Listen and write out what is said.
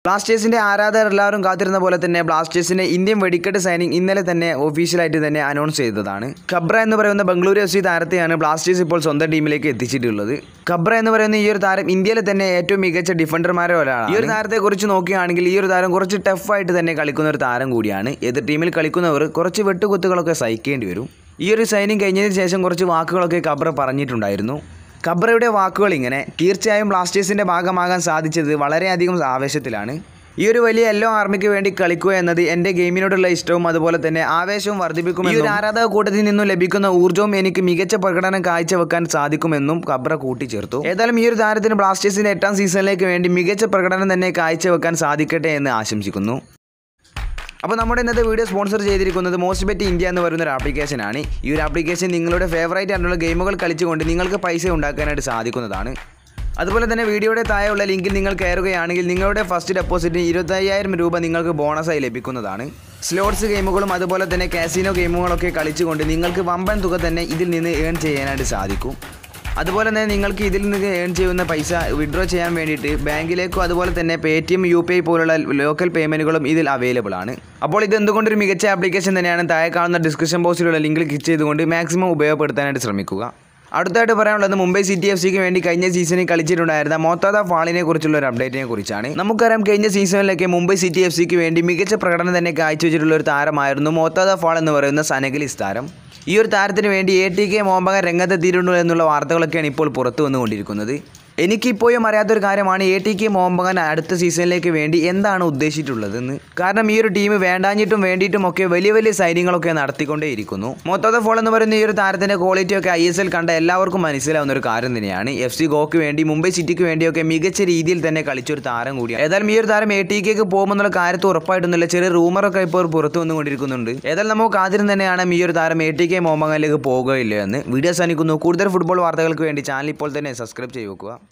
ബ്ലാസ്റ്റേഴ്സിന്റെ ആരാധകർ എല്ലാവരും കാത്തിരുന്ന പോലെ തന്നെ ബ്ലാസ്റ്റേഴ്സിന്റെ ഇന്ത്യൻ വെടിക്കെട്ട് സൈനിങ് ഇന്നലെ തന്നെ ഒഫീഷ്യലായിട്ട് തന്നെ അനൗൺസ് ചെയ്തതാണ് ഖബ്ര എന്ന് പറയുന്ന ബംഗളൂരു എഫ് സി താരത്തെയാണ് ബ്ലാസ്റ്റേഴ്സ് ഇപ്പോൾ സ്വന്തം ടീമിലേക്ക് എത്തിച്ചിട്ടുള്ളത് ഖബ്ര എന്ന് പറയുന്ന ഈ ഒരു താരം ഇന്ത്യയിലെ തന്നെ ഏറ്റവും മികച്ച ഡിഫൻഡർമാരെ ഒരാളാണ് ഈ ഒരു താരത്തെ കുറിച്ച് നോക്കുകയാണെങ്കിൽ ഈ ഒരു താരം കുറച്ച് ടഫായിട്ട് തന്നെ കളിക്കുന്ന ഒരു താരം കൂടിയാണ് എതിർ ടീമിൽ കളിക്കുന്നവർ കുറച്ച് വെട്ടുകുത്തുകളൊക്കെ സഹിക്കേണ്ടി വരും ഈ ഒരു സൈനിങ് കഴിഞ്ഞതിന് ശേഷം കുറച്ച് വാക്കുകളൊക്കെ ഖബ്ര പറഞ്ഞിട്ടുണ്ടായിരുന്നു ഖബ്രയുടെ വാക്കുകൾ ഇങ്ങനെ തീർച്ചയായും ബ്ലാസ്റ്റേഴ്സിന്റെ ഭാഗമാകാൻ സാധിച്ചത് വളരെയധികം ആവേശത്തിലാണ് ഈ ഒരു വലിയ യെല്ലോ ആർമിക്ക് വേണ്ടി കളിക്കുക എന്നത് എൻ്റെ ഗെയിമിനോടുള്ള ഇഷ്ടവും അതുപോലെ തന്നെ ആവേശവും വർദ്ധിപ്പിക്കും ഈ ഒരു ആരാധക കൂട്ടത്തിൽ നിന്നും ലഭിക്കുന്ന ഊർജ്ജവും എനിക്ക് മികച്ച പ്രകടനം കാഴ്ചവെക്കാൻ സാധിക്കുമെന്നും ഖബ്ര കൂട്ടിച്ചേർത്തു ഏതായാലും ഈ ഒരു താരത്തിന് ബ്ലാസ്റ്റേഴ്സിന്റെ എട്ടാം സീസണിലേക്ക് വേണ്ടി മികച്ച പ്രകടനം തന്നെ കാഴ്ചവെക്കാൻ സാധിക്കട്ടെ എന്ന് ആശംസിക്കുന്നു അപ്പോൾ നമ്മുടെ ഇന്നത്തെ വീഡിയോ സ്പോൺസർ ചെയ്തിരിക്കുന്നത് മോസ്റ്റ് ബെറ്റ് ഇന്ത്യ എന്ന് പറയുന്ന ഒരു ആപ്ലിക്കേഷനാണ് ഈ ഒരു ആപ്ലിക്കേഷൻ നിങ്ങളുടെ ഫേവറേറ്റ് ആയിട്ടുള്ള ഗെയിമുകൾ കളിച്ചുകൊണ്ട് നിങ്ങൾക്ക് പൈസ ഉണ്ടാക്കാനായിട്ട് സാധിക്കുന്നതാണ് അതുപോലെ തന്നെ വീഡിയോയുടെ താഴെയുള്ള ലിങ്കിൽ നിങ്ങൾ കയറുകയാണെങ്കിൽ നിങ്ങളുടെ ഫസ്റ്റ് ഡെപ്പോസിറ്റിന് ഇരുപത്തയ്യായിരം രൂപ നിങ്ങൾക്ക് ബോണസായി ലഭിക്കുന്നതാണ് സ്ലോട്ട്സ് ഗെയിമുകളും അതുപോലെ തന്നെ കാസിനോ ഗെയിമുകളൊക്കെ കളിച്ചുകൊണ്ട് നിങ്ങൾക്ക് വമ്പൻ തുക തന്നെ ഇതിൽ നിന്ന് ഏൺ ചെയ്യാനായിട്ട് സാധിക്കും അതുപോലെ തന്നെ നിങ്ങൾക്ക് ഇതിൽ നിന്ന് ഏൺ ചെയ്യുന്ന പൈസ വിഡ്രോ ചെയ്യാൻ വേണ്ടിയിട്ട് ബാങ്കിലേക്കോ അതുപോലെ തന്നെ Paytm U P I പോലുള്ള ലോക്കൽ പേയ്മെൻറ്റുകളും ഇതിൽ അവൈലബിൾ ആണ് അപ്പോൾ ഇത് എന്തുകൊണ്ടൊരു മികച്ച ആപ്ലിക്കേഷൻ തന്നെയാണ് താഴെ കാണുന്ന ഡിസ്ക്രിപ്ഷൻ ബോക്സിലുള്ള ലിങ്കിൽ ക്ലിക്ക് ചെയ്തുകൊണ്ട് മാക്സിമം ഉപയോഗപ്പെടുത്താനായിട്ട് ശ്രമിക്കുക അടുത്തായിട്ട് പറയാനുള്ളത് മുംബൈ സിറ്റി എഫ് സിക്ക് വേണ്ടി കഴിഞ്ഞ സീസണിൽ കളിച്ചിട്ടുണ്ടായിരുന്ന മോത്താദ ഫാളിനെ കുറിച്ചുള്ള ഒരു അപ്ഡേറ്റിനെ കുറിച്ചാണ് നമുക്കറിയാം കഴിഞ്ഞ സീസണിലൊക്കെ മുംബൈ സിറ്റി എഫ് സിക്ക് വേണ്ടി മികച്ച പ്രകടനം തന്നെ കാഴ്ചവെച്ചിട്ടുള്ള ഒരു താരമായിരുന്നു മോത്താദ ഫാൾ എന്ന് പറയുന്ന സനഗലിസ് താരം ഈ ഒരു താരത്തിന് വേണ്ടി എ ടി കെ മോഹൻബഗാൻ രംഗത്തെത്തിയിട്ടുണ്ട് എന്നുള്ള വാർത്തകളൊക്കെയാണ് ഇപ്പോൾ പുറത്തു വന്നുകൊണ്ടിരിക്കുന്നത് എനിക്കിപ്പോഴും അറിയാത്തൊരു കാര്യമാണ് എ ടി കെ മോഹൻബഗാൻ അടുത്ത സീസണിലേക്ക് വേണ്ടി എന്താണ് ഉദ്ദേശിച്ചിട്ടുള്ളതെന്ന് കാരണം ഈ ഒരു ടീം വേണ്ടാഞ്ഞിട്ടും വേണ്ടിയിട്ടും ഒക്കെ വലിയ വലിയ സൈനിങ്ങളൊക്കെ നടത്തിക്കൊണ്ടേയിരിക്കുന്നു മൊത്തത്തെ ഫോൾ എന്ന് പറയുന്ന ഈ ഒരു താരത്തിൻ്റെ ക്വാളിറ്റി ഒക്കെ ഐ എസ് എൽ കണ്ട എല്ലാവർക്കും മനസ്സിലാവുന്ന ഒരു കാര്യം തന്നെയാണ് എഫ് സി ഗോക്ക് വേണ്ടി മുംബൈ സിറ്റിക്ക് വേണ്ടിയൊക്കെ മികച്ച രീതിയിൽ തന്നെ കളിച്ചൊരു താരം കൂടിയാണ് ഏതായാലും ഈ ഒരു താരം എ ടി കെക്ക് പോകുമെന്നുള്ള കാര്യത്തിൽ ഉറപ്പായിട്ടൊന്നുമില്ല ചെറിയ റൂമറൊക്കെ ഇപ്പോൾ പുറത്തു വന്നുകൊണ്ടിരിക്കുന്നുണ്ട് ഏതായാലും നമുക്ക് കാത്തിരുന്ന് തന്നെയാണ് ഈ ഒരു താരം എ ടി കെ മോഹൻബഗാനിലേക്ക് പോകുകയില്ല എന്ന് വീഡിയോ സാധിക്കുന്നു കൂടുതൽ ഫുട്ബോൾ വാർത്തകൾക്ക് വേണ്ടി ചാനൽ ഇപ്പോൾ തന്നെ സബ്സ്ക്രൈബ് ചെയ്ത് വെക്കുക